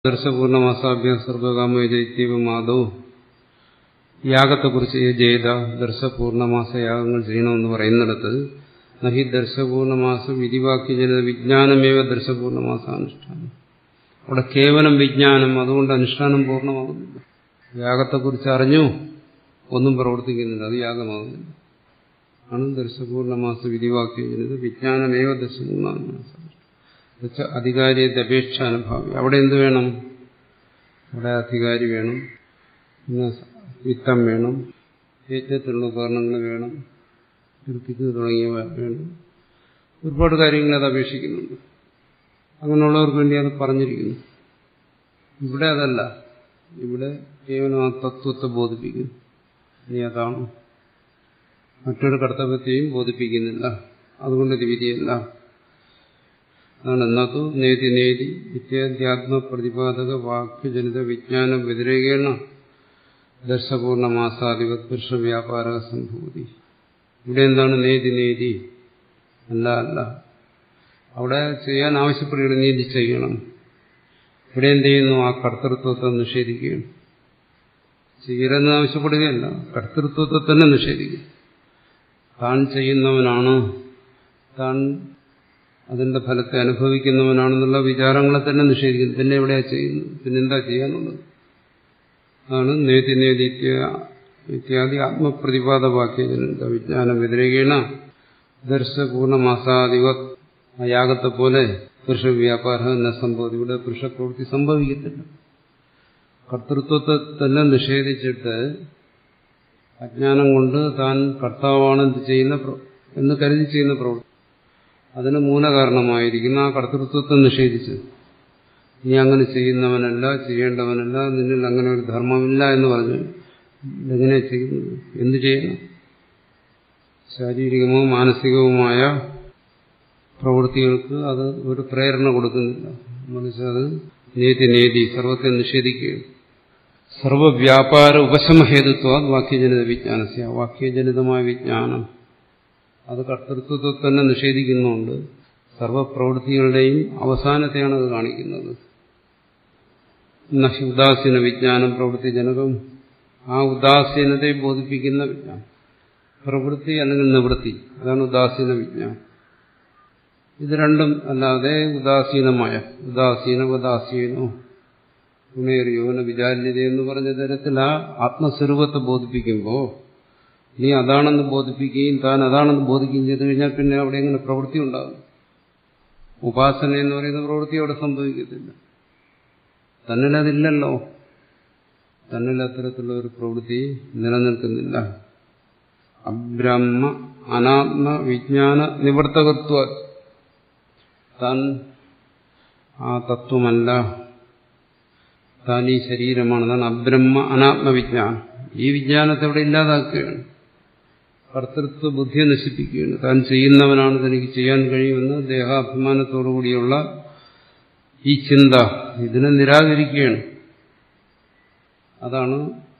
ദർശപൂർണമാസാഭ്യം സർവകാമ ജൈത്യവ മാധവ് യാഗത്തെക്കുറിച്ച് ജയത ദർശപൂർണമാസ യാഗങ്ങൾ ചെയ്യണമെന്ന് പറയുന്നിടത്ത് നഹി ദർശപൂർണമാസ വിധിവാക്യജന വിജ്ഞാനമേവ ദർശപൂർണമാസാനുഷ്ഠാനം അവിടെ കേവലം വിജ്ഞാനം അതുകൊണ്ട് അനുഷ്ഠാനം പൂർണ്ണമാകുന്നില്ല യാഗത്തെക്കുറിച്ച് അറിഞ്ഞു ഒന്നും പ്രവർത്തിക്കുന്നില്ല അത് യാഗമാകുന്നില്ല ആണ് ദർശപൂർണമാസ വിധിവാക്യജനത് വിജ്ഞാനമേവ ദർശപൂർണ്ണമാസം അധികാരിയത്തെ അപേക്ഷ അനുഭാവി അവിടെ എന്ത് വേണം അവിടെ അധികാരി വേണം പിന്നെ വിത്തം വേണം യജ്ഞത്തിലുള്ള ഉപകരണങ്ങൾ വേണം കീർത്തിക്ക് തുടങ്ങിയവ വേണം ഒരുപാട് കാര്യങ്ങൾ അത് അപേക്ഷിക്കുന്നുണ്ട് അങ്ങനെയുള്ളവർക്ക് വേണ്ടി അത് പറഞ്ഞിരിക്കുന്നു ഇവിടെ അതല്ല ഇവിടെ കേവലം ആ തത്വത്തെ ബോധിപ്പിക്കുന്നു ഇനി അതാണ് മറ്റൊരു കർത്തവ്യത്തെയും ബോധിപ്പിക്കുന്നില്ല അതുകൊണ്ട് ഇത് വിധിയല്ല അതാണ് എന്നതു നേതി നേതി ഇത്യാധ്യാത്മ പ്രതിപാദക വാക്യജനിത വിജ്ഞാന വ്യതിരേകേണ ദർശപൂർണമാസാധിപത് പുരുഷ വ്യാപാര സംഭൂതി ഇവിടെ എന്താണ് നേതി നേതി അല്ല അല്ല അവിടെ ചെയ്യാൻ ആവശ്യപ്പെടുകയാണ് നീതി ചെയ്യണം ഇവിടെ എന്ത് ചെയ്യുന്നു ആ കർത്തൃത്വത്തെ നിഷേധിക്കുകയാണ് ചെയ്യലെന്ന് ആവശ്യപ്പെടുകയല്ല കർത്തൃത്വത്തെ തന്നെ നിഷേധിക്കും താൻ ചെയ്യുന്നവനാണ് താൻ അതിന്റെ ഫലത്തെ അനുഭവിക്കുന്നവനാണെന്നുള്ള വിചാരങ്ങളെ തന്നെ നിഷേധിക്കുന്നു പിന്നെ എവിടെയാ ചെയ്യുന്നത് പിന്നെന്താ ചെയ്യാനുള്ളത് അതാണ് നേതി നേതി ഇത്യാദി ആത്മപ്രതിപാദ വാക്യജനത വിജ്ഞാനം വ്യതിരേകേണ ദർശപൂർണമാസാധിക ആ യാഗത്തെ പോലെ പുരുഷ വ്യാപാരം എന്ന സംഭവം ഇവിടെ പുരുഷപ്രവൃത്തി സംഭവിക്കത്തില്ല കർത്തൃത്വത്തെ തന്നെ നിഷേധിച്ചിട്ട് അജ്ഞാനം കൊണ്ട് താൻ കർത്താവാണ് ചെയ്യുന്ന എന്ന് കരുതി ചെയ്യുന്ന പ്രവൃത്തി അതിന് മൂലകാരണമായിരിക്കുന്ന ആ കർത്തൃത്വത്തെ നിഷേധിച്ച് നീ അങ്ങനെ ചെയ്യുന്നവനല്ല ചെയ്യേണ്ടവനല്ല നിന്നിൽ അങ്ങനെ ഒരു ധർമ്മമില്ല എന്ന് പറഞ്ഞു ഇതെങ്ങനെ ചെയ്യുന്നത് എന്തു ചെയ്യണം ശാരീരികമോ മാനസികവുമായ പ്രവൃത്തികൾക്ക് അത് ഒരു പ്രേരണ കൊടുക്കുന്നില്ല മറിച്ച് അത് നേതി നേതി സർവത്തെ നിഷേധിക്കുകയാണ് സർവവ്യാപാര ഉപശമഹേതുത്വ വാക്യജനിത വിജ്ഞാനസ്യ വാക്യജനിതമായ വിജ്ഞാനം അത് കർത്തൃത്വത്തെ തന്നെ നിഷേധിക്കുന്നുണ്ട് സർവപ്രവൃത്തികളുടെയും അവസാനത്തെയാണ് അത് കാണിക്കുന്നത് നഹി ഉദാസീന വിജ്ഞാനം പ്രവൃത്തിജനകം ആ ഉദാസീനതയെ ബോധിപ്പിക്കുന്ന വിജ്ഞാനം പ്രവൃത്തി അല്ലെങ്കിൽ നിവൃത്തി അതാണ് ഉദാസീന വിജ്ഞാനം ഇത് രണ്ടും അല്ലാതെ ഉദാസീനമായ ഉദാസീന ഉദാസീനോ ഗുണേറിയോന വിചാരിത എന്ന് പറഞ്ഞ തരത്തിൽ ആ ആത്മസ്വരൂപത്തെ ബോധിപ്പിക്കുമ്പോൾ നീ അതാണെന്ന് ബോധിപ്പിക്കുകയും താൻ അതാണെന്ന് ബോധിക്കുകയും ചെയ്തു കഴിഞ്ഞാൽ പിന്നെ അവിടെ എങ്ങനെ പ്രവൃത്തി ഉണ്ടാകും ഉപാസന എന്ന് പറയുന്ന പ്രവൃത്തി അവിടെ സംഭവിക്കത്തില്ല തന്നിലതില്ലല്ലോ തന്നിൽ അത്തരത്തിലുള്ള ഒരു പ്രവൃത്തി നിലനിൽക്കുന്നില്ല അബ്രഹ്മ അനാത്മ വിജ്ഞാന നിവർത്തകത്വ താൻ ആ തത്വമല്ല താൻ ഈ ശരീരമാണ് താൻ അബ്രഹ്മ അനാത്മവിജ്ഞാനം ഈ വിജ്ഞാനത്തെ ഇവിടെ ഇല്ലാതാക്കുകയാണ് കർത്തൃത്വ ബുദ്ധിയെ നശിപ്പിക്കുകയാണ് താൻ ചെയ്യുന്നവനാണ് തനിക്ക് ചെയ്യാൻ കഴിയുമെന്ന് ദേഹാഭിമാനത്തോടുകൂടിയുള്ള ഈ ചിന്ത ഇതിനെ നിരാകരിക്കുകയാണ് അതാണ്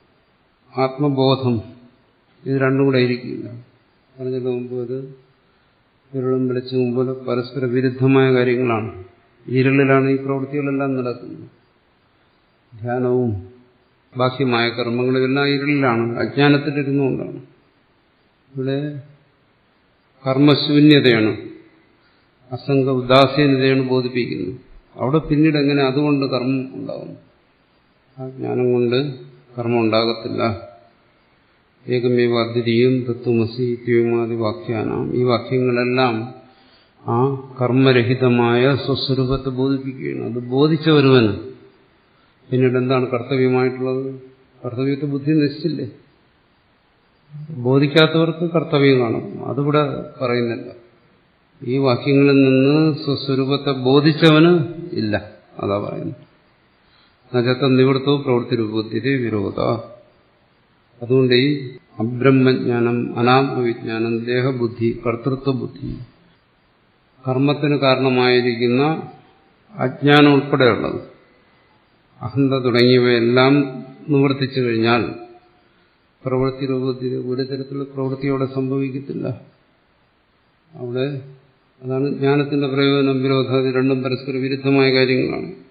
ആത്മബോധം ഇത് രണ്ടും കൂടെ ഇരിക്കില്ല പറഞ്ഞത് മുമ്പ് അത് ഇരുളും വെളിച്ചവും പോലെ പരസ്പര വിരുദ്ധമായ കാര്യങ്ങളാണ് ഇരുളിലാണ് ഈ പ്രവൃത്തികളെല്ലാം നടക്കുന്നത് ധ്യാനവും ബാഹ്യമായ കർമ്മങ്ങളും എല്ലാം ഇരുളിലാണ് അജ്ഞാനത്തിലിരുന്നുകൊണ്ടാണ് ഇവിടെ കർമ്മശൂന്യതയാണ് അസംഗ ഉദാസീനതയാണ് ബോധിപ്പിക്കുന്നത് അവിടെ പിന്നീട് എങ്ങനെ അതുകൊണ്ട് കർമ്മം ഉണ്ടാകും ആ ജ്ഞാനം കൊണ്ട് കർമ്മം ഉണ്ടാകത്തില്ല ഏകമേവ അദ്വിതീയം തത്വമസി ഇത്യവുമാതി വാക്യാനാം ഈ വാക്യങ്ങളെല്ലാം ആ കർമ്മരഹിതമായ സ്വസ്വരൂപത്തെ ബോധിപ്പിക്കുകയാണ് അത് ബോധിച്ച ഒരുവന് പിന്നീട് എന്താണ് കർത്തവ്യമായിട്ടുള്ളത് കർത്തവ്യത്തെ ബുദ്ധി നശിച്ചില്ലേ ബോധിക്കാത്തവർക്ക് കർത്തവ്യം കാണും അതിവിടെ പറയുന്നില്ല ഈ വാക്യങ്ങളിൽ നിന്ന് സ്വസ്വരൂപത്തെ ബോധിച്ചവന് ഇല്ല അതാ പറയുന്നത് നജത്ത നിവൃത്തവും പ്രവൃത്തി രൂപത്തിലെ വിരോധ അതുകൊണ്ട് ഈ അബ്രഹ്മജ്ഞാനം അനാത്മവിജ്ഞാനം ദേഹബുദ്ധി കർത്തൃത്വ ബുദ്ധി കർമ്മത്തിന് കാരണമായിരിക്കുന്ന അജ്ഞാനം ഉൾപ്പെടെയുള്ളത് അഹന്ത തുടങ്ങിയവയെല്ലാം നിവർത്തിച്ചു കഴിഞ്ഞാൽ പ്രവൃത്തി രൂപത്തിൽ ഒരു തരത്തിലുള്ള പ്രവൃത്തി അവിടെ സംഭവിക്കത്തില്ല അവിടെ അതാണ് ജ്ഞാനത്തിന്റെ പ്രയോജനം വിരോധം രണ്ടും പരസ്പര വിരുദ്ധമായ കാര്യങ്ങളാണ്